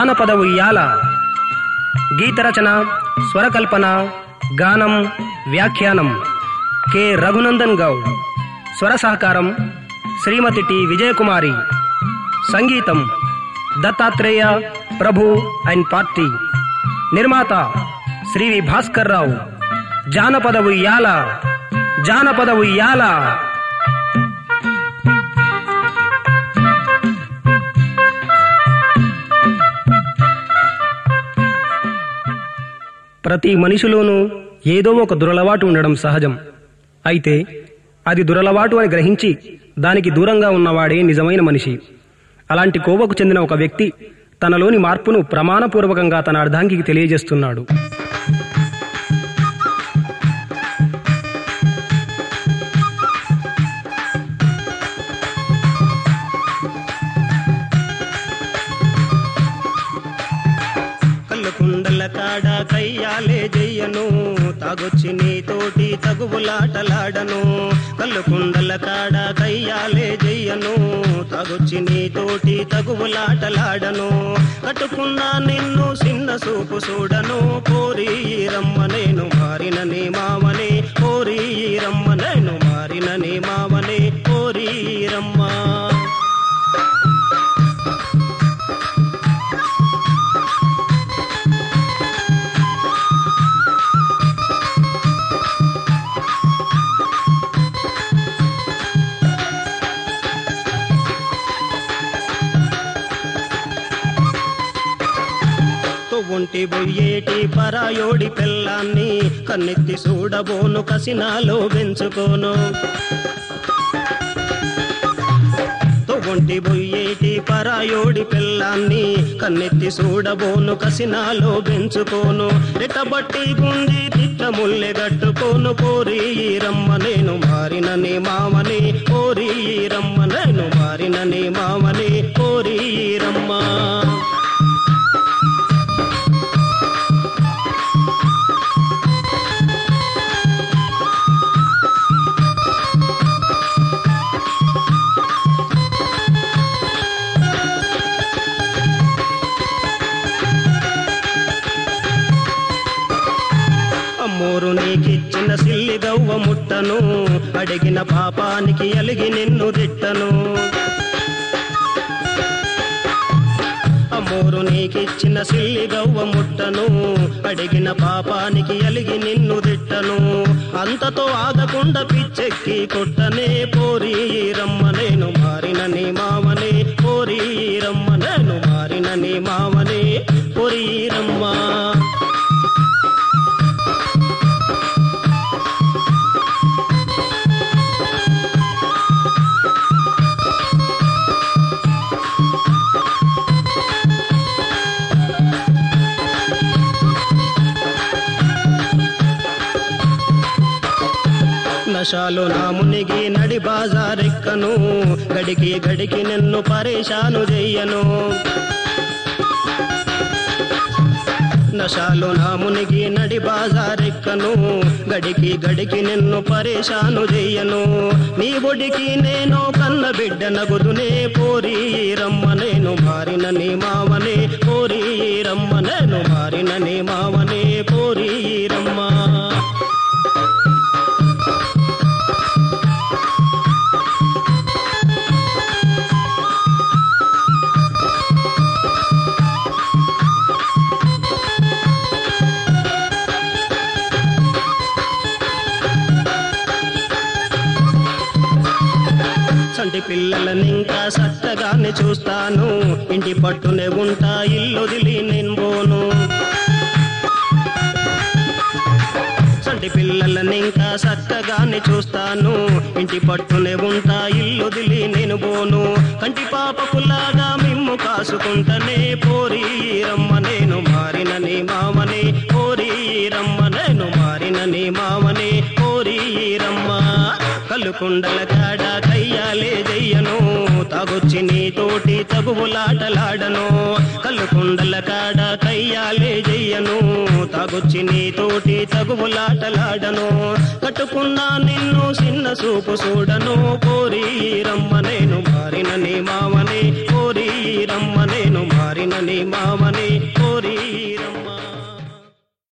జానపద ఉయ్యాల గీత రచన స్వరకల్పన గానం వ్యాఖ్యానం కె రఘునందన్ గౌడ్ స్వర సహకారం శ్రీమతి టి విజయకుమారి సంగీతం దత్తాత్రేయ ప్రభు అండ్ పార్టీ నిర్మాత శ్రీ వి భాస్కర్ రావు జానపద ఉయ్యాల జానపద ఉయ్యాల ప్రతి మనిషిలోనూ ఏదో ఒక దురలవాటు ఉండడం సహజం అయితే అది దురలవాటు అని గ్రహించి దానికి దూరంగా ఉన్నవాడే నిజమైన మనిషి అలాంటి కోవకు చెందిన ఒక వ్యక్తి తనలోని మార్పును ప్రమాణపూర్వకంగా తన అర్ధాంగికి తెలియజేస్తున్నాడు కళ్ళు కుండల కాడ కయ్యాలే జయ్యను తాగొచ్చి నీతోటి తగువులాటలాడను కళ్ళు కుండల కాడ కయ్యాలే జయ్యను తాగొచ్చి నీతోటి తగువులాటలాడను కట్టుకున్నా నిన్ను చిన్న సూపు చూడను పోరి రమ్మ నేను మారిన నీ మామని పోరి రమ్మ నేను మారిన నీ మామని పోరి రమ్మ ఒంటి బొయ్యేటి పరాయోడి పిల్లాన్ని కన్నెత్తి చూడబోను కసినాలో పెంచుకోను ఒంటి బొయ్యేటి పరాయోడి పిల్లాన్ని కన్నెత్తి చూడబోను కసినాలో పెంచుకోను రెట్టబట్టి గుండి తిట్ట ముల్లె గట్టుకోను పోరి రమ్మ నేను మారిన నీ మామని పోరి రమ్మ నేను మారిన నీ మామని పోరి రమ్మ అమ్మోరు నీకిచ్చిన సిల్లి గవ్వ ముట్టను అడిగిన పాపానికి అలిగి నిన్ను తిట్టను అమ్మోరు నీకిచ్చిన సిల్లి గవ్వ ముట్టను అడిగిన పాపానికి అలిగి నిన్ను తిట్టను అంతతో ఆగకుండా పిచ్చెక్కి కొట్టనే పోరి రమ్మ నేను మారిన నీ మామని పోరి రమ్మ నేను మారిన నీ మామని పోరి రమ్మ నశాలు నా మునిగి నడి బాజారెక్కను గడికి గడికి నిన్ను పరేషాను చెయ్యను నశాలు నా మునిగి నడి బాజారెక్కను గడికి గడికి నిన్ను పరేషాను చెయ్యను నీ ఒడికి నేను కన్న బిడ్డ నగుదునే పోరి రమ్మ నేను మారిన నీ మామనే పోరి రమ్మ నేను మారిన నీ మామనే పోరి రమ్మ చంటి పిల్లలని ఇంకా చక్కగానే చూస్తాను ఇంటి పట్టునే ఉంటా ఇల్లు వదిలి నేను పోను చంటి పిల్లలని ఇంకా చక్కగానే చూస్తాను ఇంటి పట్టునే ఉంటా ఇల్లు వదిలి నేను పోను కంటి పాపకులాగా మిమ్ము కాసుకుంటనే పోరి రమ్మ నేను మారిన నీ మామని పోరి రమ్మ నేను మారిన నీ మామని పోరి రమ్మ కళ్ళు కుండల కాడ కయ్యాలే జయ్యను తాగొచ్చి నీతోటి తగువులాటలాడను కళ్ళు కుండల కాడ కయ్యాలే జయ్యను తాగొచ్చి నీతోటి తగువులాటలాడను కట్టుకున్నా నిన్ను చిన్న చూపు చూడను కోరి రమ్మ నేను మారిన నీ మామని కోరి రమ్మ నేను మారి కొట్టిన నీ మామని